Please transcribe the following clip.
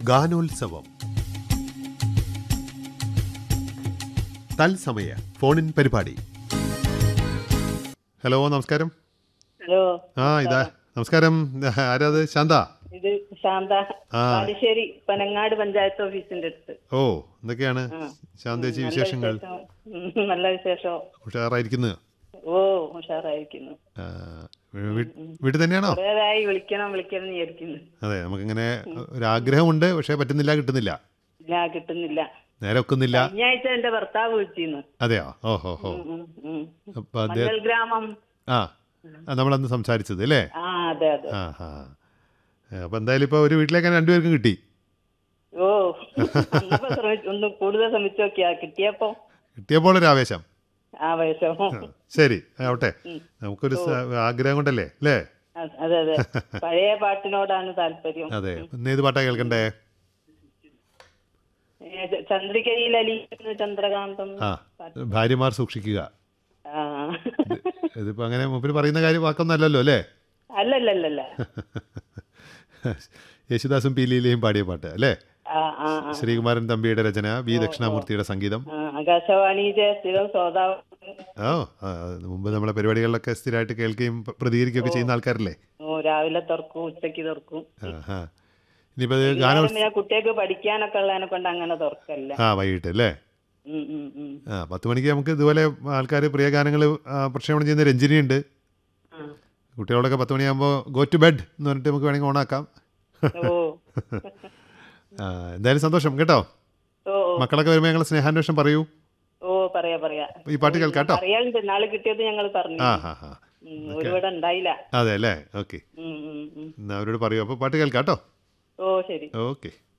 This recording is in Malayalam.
ഗാനോത്സവം തത്സമയ ഫോണിൻ പരിപാടി ഹലോ നമസ്കാരം ഹലോ ആ ഇതാ നമസ്കാരം ആരാത് ശാന്ത ഇത് ശാന്ത ആ. പാലിശ്ശേരി പനങ്ങാട് പഞ്ചായത്ത് ഓഫീസിന്റെ അടുത്ത് ഓ എന്തൊക്കെയാണ് ശാന്തേച്ചി നല്ല വിശേഷങ്ങൾ വിശേഷം. ഉം, നല്ല വിശേഷം ഉഷാറായിരിക്കുന്നു ഓ ഉഷാറായിരിക്കുന്നു ആ, വീ- വീട്ടിൽ തന്നെയാണോ കുറേതായി വിളിക്കണം വിളിക്കണം എന്ന് വിചാരിക്കുന്നു അതെ നമുക്കിങ്ങനെ ഒരു ആഗ്രഹമുണ്ട് പക്ഷേ പറ്റുന്നില്ല കിട്ടുന്നില്ല ഇല്ല കിട്ടുന്നില്ല നേരെ ഒക്കുന്നില്ല കഴിഞ്ഞ ആഴ്ച എന്റെ ഭർത്താവ് വിളിച്ചിരുന്നു അതെയോ ഓഹോ ഹോ ഉം, ഉം, ഉം. അപ്പൊ അദ്ദേഹം മഞ്ഞൾ ഗ്രാമം ആ ആ, നമ്മളന്ന് സംസാരിച്ചത് അല്ലേ ആ അതെ അതെ ആ ഹാ അപ്പൊ എന്തായാലും ഇപ്പൊ ഒരു വീട്ടിലേക്ക് രണ്ടുപേർക്കും കിട്ടി ഓ അന്നപ്പോ ശ്രമിച്ചു ഒന്ന് കൂടുതൽ ശ്രമിച്ചു നോക്കിയാ കിട്ടിയപ്പോ കിട്ടിയപ്പോൾ ഒരു ആവേശം ആവേശം ആ, ശരി ആവട്ടെ നമുക്കൊരു സ- ആഗ്രഹം കൊണ്ടല്ലേ അല്ലേ അതെ അതെ പഴയ പാട്ടിനോടാണ് താല്പര്യം അതെ ഇന്ന് ഏത് പാട്ടാ കേൾക്കണ്ടേ ഏ, ച- ചന്ദ്രികയിൽ അലിയുന്നു ചന്ദ്രകാന്തം ആ ഭാര്യമാർ സൂക്ഷിക്കുക ആ. ഇതിപ്പോ അങ്ങനെ മുമ്പിൽ പറയുന്ന കാര്യം വാക്കൊന്നല്ലല്ലോ അല്ലേ അല്ലല്ലല്ലല്ല യേശുദാസും പി ലീലയും പാടിയ പാട്ട് അല്ലേ ആ ആ ആ. ശ്രീകുമാരൻ തമ്പിയുടെ രചന വി ദക്ഷിണാമൂർത്തിയുടെ സംഗീതം ആ, ആകാശവാണിയിലെ സ്ഥിരം ശ്രോതാവ് ഓ ആ, മുമ്പ് നമ്മളെ പരിപാടികളിലൊക്കെ സ്ഥിരമായിട്ട് കേൾക്കുകയും പ്ര- പ്രതികരിക്കുകയൊക്കെ ചെയ്യുന്ന ആൾക്കാരല്ലേ ഓ രാവിലെ തുറക്കും ഉച്ചക്ക് തുറക്കും ആ ആ ഇനിയിപ്പോൾ ഇത് ഗാനം നേരം പിന്നെ കുട്ടികൾക്ക് പഠിക്കാനൊക്കെ ഉള്ളതിനെ കൊണ്ട് അങ്ങനെ തുറക്കല്ല ആ വൈകിട്ട് അല്ലേ ഉം, ഉം, ഉം. ആ പത്ത് മണിക്ക് നമുക്ക് ഇതുപോലെ ആൾക്കാർ പ്രിയ ഗാനങ്ങൾ പ്രക്ഷേപണം ചെയ്യുന്ന രഞ്ജിനിയുണ്ട് ആ. കുട്ടികളോടൊക്കെ പത്ത് മണിയാകുമ്പോൾ ഗോ ടു ബെഡ് എന്ന് പറഞ്ഞിട്ട് നമുക്ക് വേണമെങ്കിൽ ഓണാക്കാം ഓ ആ, എന്തായാലും സന്തോഷം കേട്ടോ ഓ ഓ. മക്കളൊക്കെ വരുമ്പോൾ ഞങ്ങൾ സ്നേഹാന്വേഷണം പറയൂ ഓ പറയാ പറയാ ഈ പാട്ട് കേൾക്കാം കേട്ടോ അറിയാലുണ്ട് നാളെ കിട്ടിയത് ഞങ്ങൾ പറഞ്ഞു ആ ഹാ ഹാ ഉം, ഒരുപാട് ഉണ്ടായില്ല അതെ അല്ലേ ഓക്കെ ഉം, ഉം, ഉം. എന്നാൽ അവരോട് പറയൂ അപ്പോൾ പാട്ട് കേൾക്കാം കേട്ടോ ഓ ശരി ഓക്കെ